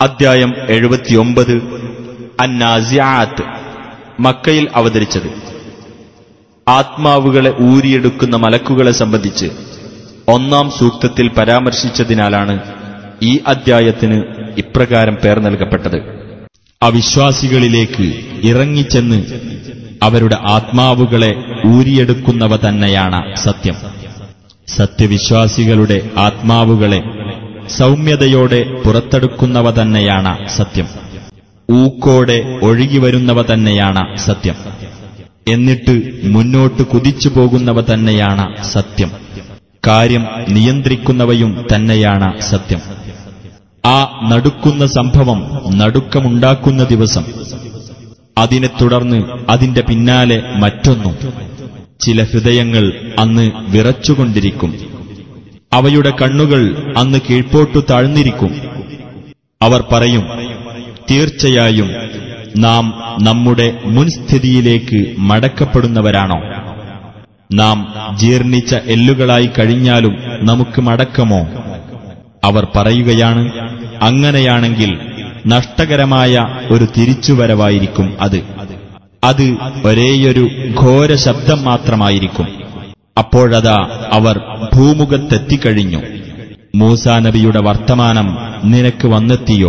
അദ്ധ്യായം എഴുപത്തിയൊമ്പത് അന്നാസിയാത്ത് മക്കയിൽ അവതരിച്ചത് ആത്മാവുകളെ ഊരിയെടുക്കുന്ന മലക്കുകളെ സംബന്ധിച്ച് ഒന്നാം സൂക്തത്തിൽ പരാമർശിച്ചതിനാലാണ് ഈ അദ്ധ്യായത്തിന് ഇപ്രകാരം പേർ നൽകപ്പെട്ടത് അവിശ്വാസികളിലേക്ക് ഇറങ്ങിച്ചെന്ന് അവരുടെ ആത്മാവുകളെ ഊരിയെടുക്കുന്നവ തന്നെയാണ് സത്യം സത്യവിശ്വാസികളുടെ ആത്മാവുകളെ സൗമ്യതയോടെ പുറത്തെടുക്കുന്നവ തന്നെയാണ് സത്യം ഊക്കോടെ ഒഴുകിവരുന്നവ തന്നെയാണ് സത്യം എന്നിട്ട് മുന്നോട്ട് കുതിച്ചു പോകുന്നവ തന്നെയാണ് സത്യം കാര്യം നിയന്ത്രിക്കുന്നവയും തന്നെയാണ് സത്യം ആ നടുക്കുന്ന സംഭവം നടുക്കമുണ്ടാക്കുന്ന ദിവസം അതിനെ തുടർന്ന് അതിന്റെ പിന്നാലെ മറ്റൊന്നും ചില ഹൃദയങ്ങൾ അന്ന് വിറച്ചുകൊണ്ടിരിക്കും അവയുടെ കണ്ണുകൾ അന്ന് കീഴ്പോട്ടു താഴ്ന്നിരിക്കും അവർ പറയും തീർച്ചയായും നാം നമ്മുടെ മുൻസ്ഥിതിയിലേക്ക് മടക്കപ്പെടുന്നവരാണോ നാം ജീർണിച്ച എല്ലുകളായി കഴിഞ്ഞാലും നമുക്ക് മടക്കമോ അവർ പറയുകയാണ് അങ്ങനെയാണെങ്കിൽ നഷ്ടകരമായ ഒരു തിരിച്ചുവരവായിരിക്കും അത് അത് ഒരേയൊരു ഘോര ശബ്ദം മാത്രമായിരിക്കും അപ്പോഴതാ അവർ ഭൂമുഖത്തെത്തിക്കഴിഞ്ഞു മൂസാ നബിയുടെ വർത്തമാനം നിനക്ക് വന്നെത്തിയോ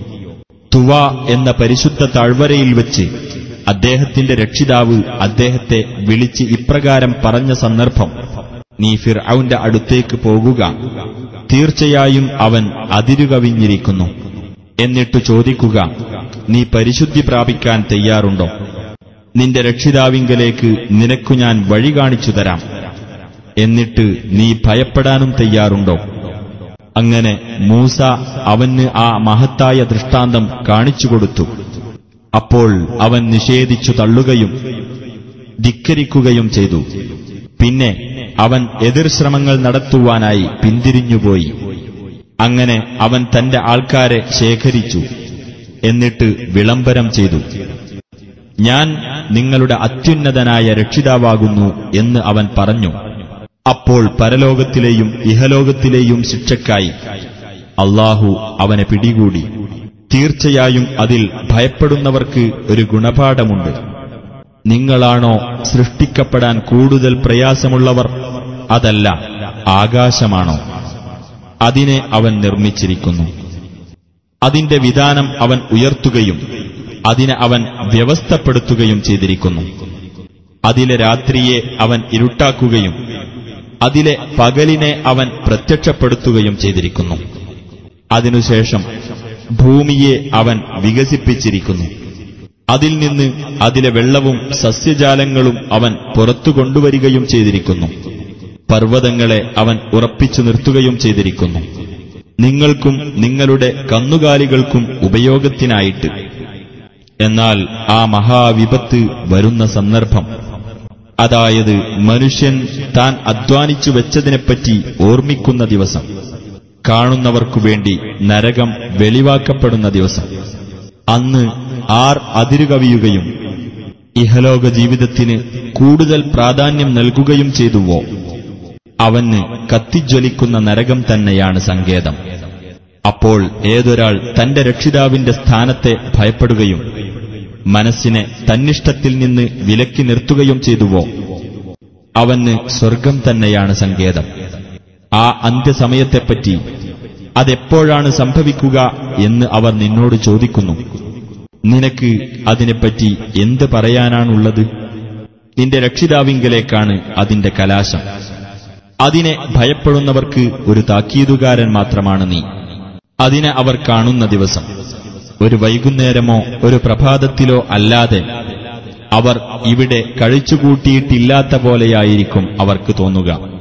തുവ എന്ന പരിശുദ്ധ താഴ്വരയിൽ വെച്ച് അദ്ദേഹത്തിന്റെ രക്ഷിതാവ് അദ്ദേഹത്തെ വിളിച്ച് ഇപ്രകാരം പറഞ്ഞ സന്ദർഭം നീ ഫിർ ഔന്റെ അടുത്തേക്ക് പോകുക തീർച്ചയായും അവൻ അതിരുകവിഞ്ഞിരിക്കുന്നു എന്നിട്ട് ചോദിക്കുക നീ പരിശുദ്ധി പ്രാപിക്കാൻ തയ്യാറുണ്ടോ നിന്റെ രക്ഷിതാവിങ്കലേക്ക് നിനക്കു ഞാൻ വഴി കാണിച്ചു തരാം എന്നിട്ട് നീ ഭയപ്പെടാനും തയ്യാറുണ്ടോ അങ്ങനെ മൂസ അവന് ആ മഹത്തായ ദൃഷ്ടാന്തം കാണിച്ചുകൊടുത്തു അപ്പോൾ അവൻ നിഷേധിച്ചു തള്ളുകയും ധിക്കരിക്കുകയും ചെയ്തു പിന്നെ അവൻ എതിർശ്രമങ്ങൾ നടത്തുവാനായി പിന്തിരിഞ്ഞുപോയി അങ്ങനെ അവൻ തന്റെ ആൾക്കാരെ ശേഖരിച്ചു എന്നിട്ട് വിളംബരം ചെയ്തു ഞാൻ നിങ്ങളുടെ അത്യുന്നതനായ രക്ഷിതാവാകുന്നു എന്ന് അവൻ പറഞ്ഞു അപ്പോൾ പരലോകത്തിലെയും ഇഹലോകത്തിലെയും ശിക്ഷയ്ക്കായി അള്ളാഹു അവനെ പിടികൂടി തീർച്ചയായും അതിൽ ഭയപ്പെടുന്നവർക്ക് ഒരു ഗുണപാഠമുണ്ട് നിങ്ങളാണോ സൃഷ്ടിക്കപ്പെടാൻ കൂടുതൽ പ്രയാസമുള്ളവർ അതല്ല ആകാശമാണോ അതിനെ അവൻ നിർമ്മിച്ചിരിക്കുന്നു അതിന്റെ വിധാനം അവൻ ഉയർത്തുകയും അതിനെ അവൻ വ്യവസ്ഥപ്പെടുത്തുകയും ചെയ്തിരിക്കുന്നു അതിലെ രാത്രിയെ അവൻ ഇരുട്ടാക്കുകയും അതിലെ പകലിനെ അവൻ പ്രത്യക്ഷപ്പെടുത്തുകയും ചെയ്തിരിക്കുന്നു അതിനുശേഷം ഭൂമിയെ അവൻ വികസിപ്പിച്ചിരിക്കുന്നു അതിൽ നിന്ന് അതിലെ വെള്ളവും സസ്യജാലങ്ങളും അവൻ പുറത്തു കൊണ്ടുവരികയും ചെയ്തിരിക്കുന്നു പർവ്വതങ്ങളെ അവൻ ഉറപ്പിച്ചു നിർത്തുകയും ചെയ്തിരിക്കുന്നു നിങ്ങൾക്കും നിങ്ങളുടെ കന്നുകാലികൾക്കും ഉപയോഗത്തിനായിട്ട് എന്നാൽ ആ മഹാവിപത്ത് വരുന്ന സന്ദർഭം അതായത് മനുഷ്യൻ താൻ അധ്വാനിച്ചു വെച്ചതിനെപ്പറ്റി ഓർമ്മിക്കുന്ന ദിവസം കാണുന്നവർക്കു വേണ്ടി നരകം വെളിവാക്കപ്പെടുന്ന ദിവസം അന്ന് ആർ അതിരുകവിയുകയും ഇഹലോക ജീവിതത്തിന് കൂടുതൽ പ്രാധാന്യം നൽകുകയും ചെയ്തുവോ അവന് കത്തിജ്വലിക്കുന്ന നരകം തന്നെയാണ് സങ്കേതം അപ്പോൾ ഏതൊരാൾ തന്റെ രക്ഷിതാവിന്റെ സ്ഥാനത്തെ ഭയപ്പെടുകയും മനസ്സിനെ തന്നിഷ്ടത്തിൽ നിന്ന് വിലക്കി നിർത്തുകയും ചെയ്തുവോ അവന് സ്വർഗം തന്നെയാണ് സങ്കേതം ആ അന്ത്യസമയത്തെപ്പറ്റി അതെപ്പോഴാണ് സംഭവിക്കുക എന്ന് അവർ നിന്നോട് ചോദിക്കുന്നു നിനക്ക് അതിനെപ്പറ്റി എന്ത് പറയാനാണുള്ളത് നിന്റെ രക്ഷിതാവിങ്കലേക്കാണ് അതിന്റെ കലാശം അതിനെ ഭയപ്പെടുന്നവർക്ക് ഒരു താക്കീതുകാരൻ മാത്രമാണ് നീ അതിനെ അവർ കാണുന്ന ദിവസം ഒരു വൈകുന്നേരമോ ഒരു പ്രഭാതത്തിലോ അല്ലാതെ അവർ ഇവിടെ കഴിച്ചുകൂട്ടിയിട്ടില്ലാത്ത പോലെയായിരിക്കും അവർക്ക് തോന്നുക